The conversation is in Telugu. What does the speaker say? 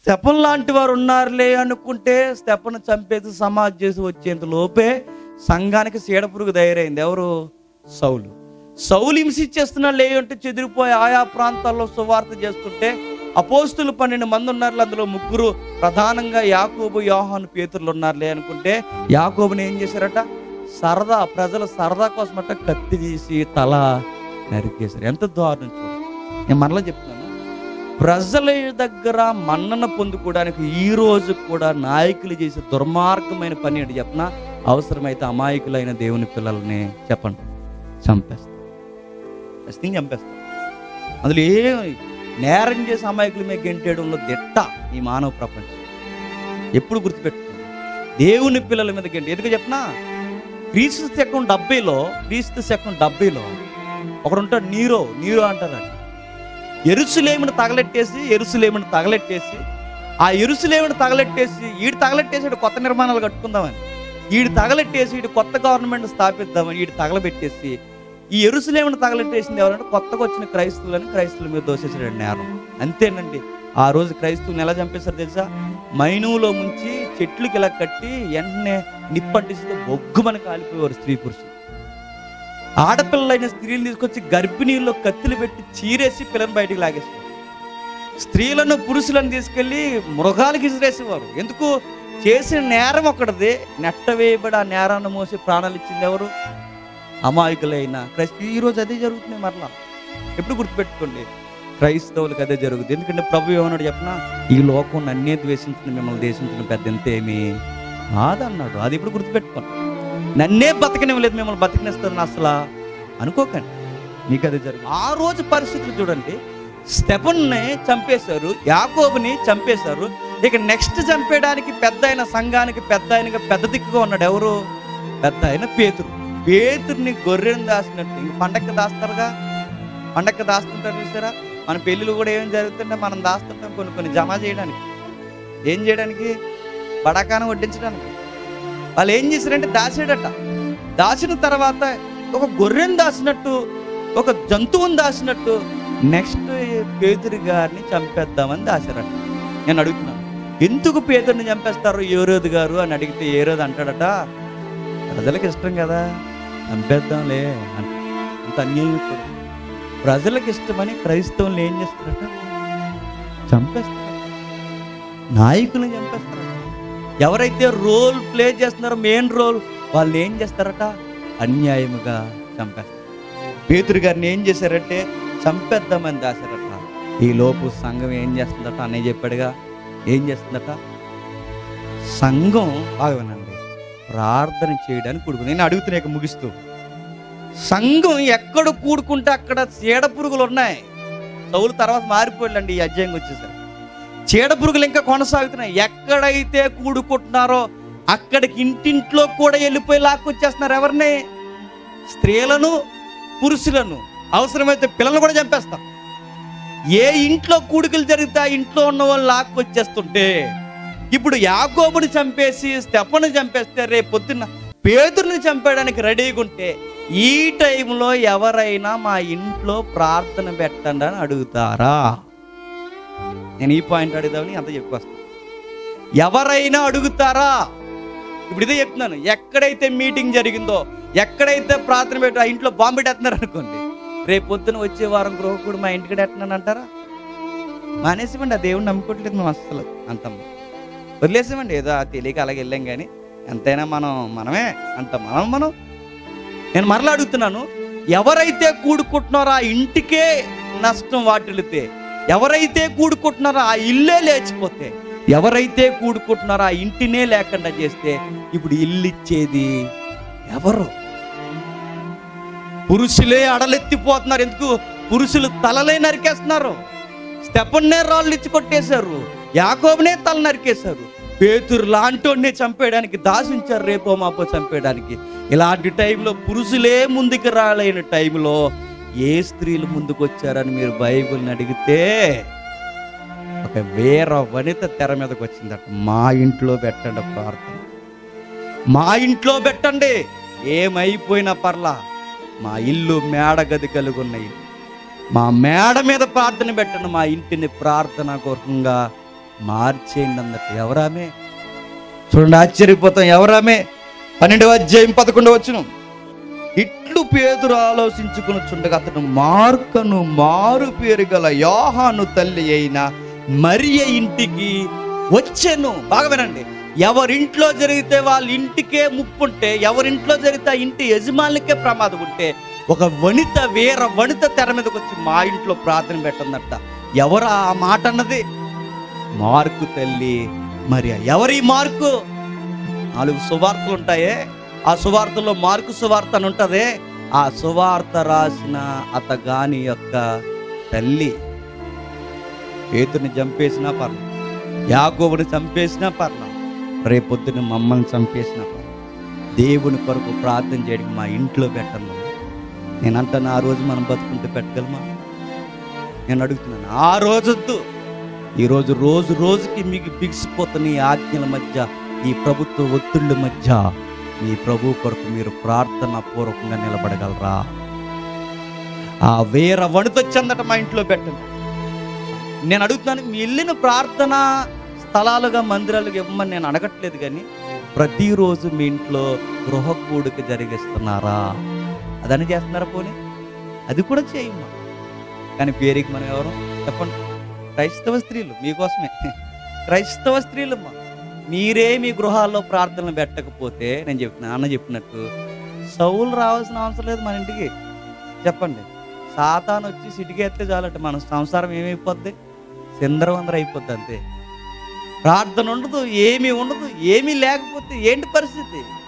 స్టెపన్ లాంటి వారు ఉన్నారులే అనుకుంటే స్టెపన్ చంపేసి సమాధి చేసి వచ్చేంత లోపే సంఘానికి సీడపురుగు తయారైంది ఎవరు సౌలు సౌలు హింసించేస్తున్నాడు లే అంటే చెదిరిపోయి ఆయా ప్రాంతాల్లో సువార్త చేస్తుంటే అపోస్తులు పన్నెండు మంది ఉన్నారు అందులో ముగ్గురు ప్రధానంగా యాకోబు యోహాను పేతుర్లు ఉన్నారులే అనుకుంటే యాకోబుని ఏం చేశారట సరదా ప్రజల సరదా కోసమట కత్తి తీసి తల నరికేశారు ఎంత దారుణం చూడండి నేను మరలా చెప్తున్నాను ప్రజల దగ్గర మన్నన పొందుకోవడానికి ఈ రోజు కూడా నాయకులు చేసే దుర్మార్గమైన పని ఏంటి చెప్పిన అవసరమైతే అమాయకులైన దేవుని పిల్లల్ని చెప్పండి చంపేస్తారు ఖచ్చితంగా చంపేస్తారు అందులో ఏ నేరం చేసి అమాయకుల మీద గెంటేయడంలో దిట్ట ఈ మానవ ప్రపంచం ఎప్పుడు గుర్తుపెట్టుకోండి దేవుని పిల్లల మీద గెంటి ఎందుకు చెప్పినా క్రీస్తు శకం డెబ్బైలో క్రీస్తు శకం డెబ్బైలో ఒకడు ఉంటాడు నీరో నీరో అంటారు ఎరుసులేమిని తగలెట్టేసి ఎరుసులేమిని తగలెట్టేసి ఆ ఎరుసులేమిని తగలెట్టేసి ఈడు తగలెట్టేసి ఈడు కొత్త నిర్మాణాలు కట్టుకుందామని ఈడు తగలెట్టేసి ఈడు కొత్త గవర్నమెంట్ స్థాపిద్దామని ఈడు తగలబెట్టేసి ఈ ఎరుసలేమిని తగలెట్టేసింది ఎవరంటే కొత్తగా వచ్చిన క్రైస్తవులని క్రైస్తవుల మీద దోషేసాడు నేరం అంతేనండి ఆ రోజు క్రైస్తవుని ఎలా చంపేశారు తెలుసా మైనువులో ముంచి చెట్లకి ఇలా కట్టి వెంటనే నిప్పంటిస్తే బొగ్గుమని కాలిపోయేవారు స్త్రీ పురుషులు ఆడపిల్లలైన స్త్రీలు తీసుకొచ్చి గర్భిణీల్లో కత్తులు పెట్టి చీరేసి పిల్లని బయటికి లాగేసేవారు స్త్రీలను పురుషులను తీసుకెళ్లి మృగాలకు ఇసిరేసేవారు ఎందుకు చేసిన నేరం ఒకటిది నెట్ట వేయబడి ఆ నేరాన్ని మోసి ప్రాణాలు ఇచ్చింది ఎవరు అమాయకులైన క్రైస్త ఈ రోజు అదే జరుగుతుంది మరలా ఎప్పుడు గుర్తుపెట్టుకోండి క్రైస్తవులకు అదే జరుగుతుంది ఎందుకంటే ప్రభు ఏమన్నాడు చెప్పిన ఈ లోకం నన్నే ద్వేషించిన మిమ్మల్ని దేశించిన పెద్ద ఎంతేమి కాదన్నాడు అది ఇప్పుడు గుర్తుపెట్టుకోండి నన్నే బతకనివ్వలేదు మిమ్మల్ని బతకనిస్తారని అసలు అనుకోకండి మీకు అది జరుగు ఆ రోజు పరిస్థితులు చూడండి స్టెఫన్ని చంపేశారు యాకోబుని చంపేశారు ఇక నెక్స్ట్ చంపేయడానికి పెద్ద అయిన సంఘానికి పెద్ద ఆయనగా పెద్ద దిక్కుగా ఉన్నాడు ఎవరు పెద్ద అయిన పేతురు పేతుర్ని గొర్రెని దాచినట్టు ఇంక పండక్కి దాస్తారుగా పండక్కి దాస్తుంటారు చూసారా మన పెళ్ళిళ్ళు కూడా ఏం జరుగుతుంటే మనం దాస్తుంటాం కొన్ని కొన్ని జమ చేయడానికి ఏం చేయడానికి బడాకానం వడ్డించడానికి వాళ్ళు ఏం చేశారంటే దాచాడట దాచిన తర్వాత ఒక గొర్రెని దాచినట్టు ఒక జంతువుని దాచినట్టు నెక్స్ట్ పేతురి గారిని చంపేద్దామని దాచారట నేను అడుగుతున్నాను ఎందుకు పేదరిని చంపేస్తారు ఏరోదు గారు అని అడిగితే ఏరోదు అంటాడట ప్రజలకు ఇష్టం కదా చంపేద్దాంలే అంట అంత అన్యాయం చూడు ప్రజలకు ఇష్టమని క్రైస్తవులు ఏం చేస్తారట చంపేస్తారు నాయకులను చంపేస్తారట ఎవరైతే రోల్ ప్లే చేస్తున్నారో మెయిన్ రోల్ వాళ్ళు ఏం చేస్తారట అన్యాయముగా చంపేస్తారు పేతురు గారిని ఏం చేశారంటే చంపేద్దామని దాశారట ఈ లోపు సంఘం ఏం చేస్తుందట అన్నయ్య చెప్పాడుగా ఏం చేస్తుందట సంఘం బాగా వినండి ప్రార్థన చేయడానికి కూడుకుంది నేను అడుగుతున్నా ఇక ముగిస్తూ సంఘం ఎక్కడ కూడుకుంటే అక్కడ చీడ పురుగులు ఉన్నాయి సౌలు తర్వాత మారిపోయాడండి ఈ అధ్యాయం వచ్చేసరికి చీడ పురుగులు ఇంకా కొనసాగుతున్నాయి ఎక్కడైతే కూడుకుంటున్నారో అక్కడికి ఇంటింట్లో కూడా వెళ్ళిపోయి లాక్కొచ్చేస్తున్నారు ఎవరిని స్త్రీలను పురుషులను అవసరమైతే పిల్లలను కూడా చంపేస్తాం ఏ ఇంట్లో కూడికలు జరిగితే ఆ ఇంట్లో ఉన్న వాళ్ళు లాక్కొచ్చేస్తుంటే ఇప్పుడు యాకోబుని చంపేసి స్టెఫను చంపేస్తే రేపు పొద్దున్న పేదరుని చంపేయడానికి రెడీగా ఉంటే ఈ టైంలో ఎవరైనా మా ఇంట్లో ప్రార్థన పెట్టండి అని అడుగుతారా నేను ఈ పాయింట్ అడుగుదామని అంత చెప్పుకొస్తాను ఎవరైనా అడుగుతారా ఇప్పుడు ఇదే చెప్తున్నాను ఎక్కడైతే మీటింగ్ జరిగిందో ఎక్కడైతే ప్రార్థన పెట్టి ఆ ఇంట్లో బాంబు పెట్టేస్తున్నారు అనుకోండి రేపు పొద్దున వచ్చే వారం గృహకుడు మా ఇంటికి ఎట్టినాను అంటారా మానేసివ్వండి ఆ దేవుడిని నమ్ముకోవట్లేదు మేము అస్సలు అంటాం వదిలేసామండి ఏదో ఆ తెలియక అలాగే వెళ్ళాం కానీ ఎంతైనా మనం మనమే అంత మనం మనం నేను మరలా అడుగుతున్నాను ఎవరైతే కూడుకుంటున్నారో ఆ ఇంటికే నష్టం వాటిల్లితే ఎవరైతే కూడుకుంటున్నారో ఆ ఇల్లే లేచిపోతే ఎవరైతే కూడుకుంటున్నారో ఆ ఇంటినే లేకుండా చేస్తే ఇప్పుడు ఇల్లు ఇచ్చేది ఎవరు పురుషులే అడలెత్తిపోతున్నారు ఎందుకు పురుషులు తలలే నరికేస్తున్నారు స్టెపన్నే రాళ్ళు ఇచ్చి కొట్టేశారు యాకోబునే తల నరికేశారు పేతురు లాంటోనే చంపేయడానికి దాసించారు రేపో మాపో చంపేయడానికి ఇలాంటి టైంలో పురుషులే ముందుకు రాలేని టైంలో ఏ స్త్రీలు ముందుకు వచ్చారని మీరు బైబిల్ని అడిగితే ఒక వేర వనిత తెర మీదకి వచ్చిందట మా ఇంట్లో పెట్టండి ప్రార్థన మా ఇంట్లో పెట్టండి ఏమైపోయినా పర్లా మా ఇల్లు మేడ గది కలిగి ఉన్నాయి మా మేడ మీద ప్రార్థన పెట్టండి మా ఇంటిని ప్రార్థన కోరకంగా మార్చేయండి అందట ఎవరామే చూడండి ఆశ్చర్యపోతాం ఎవరామే పన్నెండవ అధ్యాయం పదకొండవ వచ్చును ఇట్లు పేతురు ఆలోచించుకుని చుండగా అతను మార్కను మారు పేరు గల యోహాను తల్లి అయిన మరియ ఇంటికి వచ్చాను బాగా వినండి ఎవరింట్లో జరిగితే వాళ్ళ ఇంటికే ముప్పు ఉంటే ఎవరింట్లో జరిగితే ఆ ఇంటి యజమానులకే ప్రమాదం ఉంటే ఒక వనిత వేర వనిత తెర మీదకి వచ్చి మా ఇంట్లో ప్రార్థన పెట్టందట ఎవరు ఆ మాట అన్నది మార్కు తల్లి మరి ఎవరి మార్కు నాలుగు సువార్తలు ఉంటాయే ఆ సువార్తలో మార్కు సువార్త అని ఉంటదే ఆ సువార్త రాసిన అతగాని యొక్క తల్లి పేతుని చంపేసినా పర్లేదు యాకోబుని చంపేసినా పర్లేదు రేపొద్దున మమ్మల్ని చంపేసినా పర్లేదు దేవుని కొరకు ప్రార్థన చేయడానికి మా ఇంట్లో పెట్టను నేను అంటాను ఆ రోజు మనం బతుకుంటే పెట్టగలమా నేను అడుగుతున్నాను ఆ రోజొద్దు ఈరోజు రోజు రోజుకి మీకు బిగిసిపోతున్న ఈ ఆజ్ఞల మధ్య ఈ ప్రభుత్వ ఒత్తిళ్ళ మధ్య మీ ప్రభు కొరకు మీరు ప్రార్థన పూర్వకంగా నిలబడగలరా ఆ వేర వణుతొచ్చందట మా ఇంట్లో పెట్టండి నేను అడుగుతున్నాను మీ ఇల్లును ప్రార్థన స్థలాలుగా మందిరాలుగా ఇవ్వమని నేను అడగట్లేదు కానీ ప్రతిరోజు మీ ఇంట్లో గృహ కూడిక జరిగిస్తున్నారా అదని చేస్తున్నారా పోనీ అది కూడా చేయమ్మా కానీ పేరుకి మనం ఎవరు చెప్పండి క్రైస్తవ స్త్రీలు మీకోసమే క్రైస్తవ స్త్రీలమ్మా మీరే మీ గృహాల్లో ప్రార్థనలు పెట్టకపోతే నేను చెప్పిన అన్న చెప్పినట్టు సౌలు రావాల్సిన అవసరం లేదు మన ఇంటికి చెప్పండి సాతాను వచ్చి సిటికి ఎత్తే చాలంటే మన సంసారం ఏమైపోద్ది సిందరవందర అయిపోద్ది అంతే ప్రార్థన ఉండదు ఏమీ ఉండదు ఏమీ లేకపోతే ఏంటి పరిస్థితి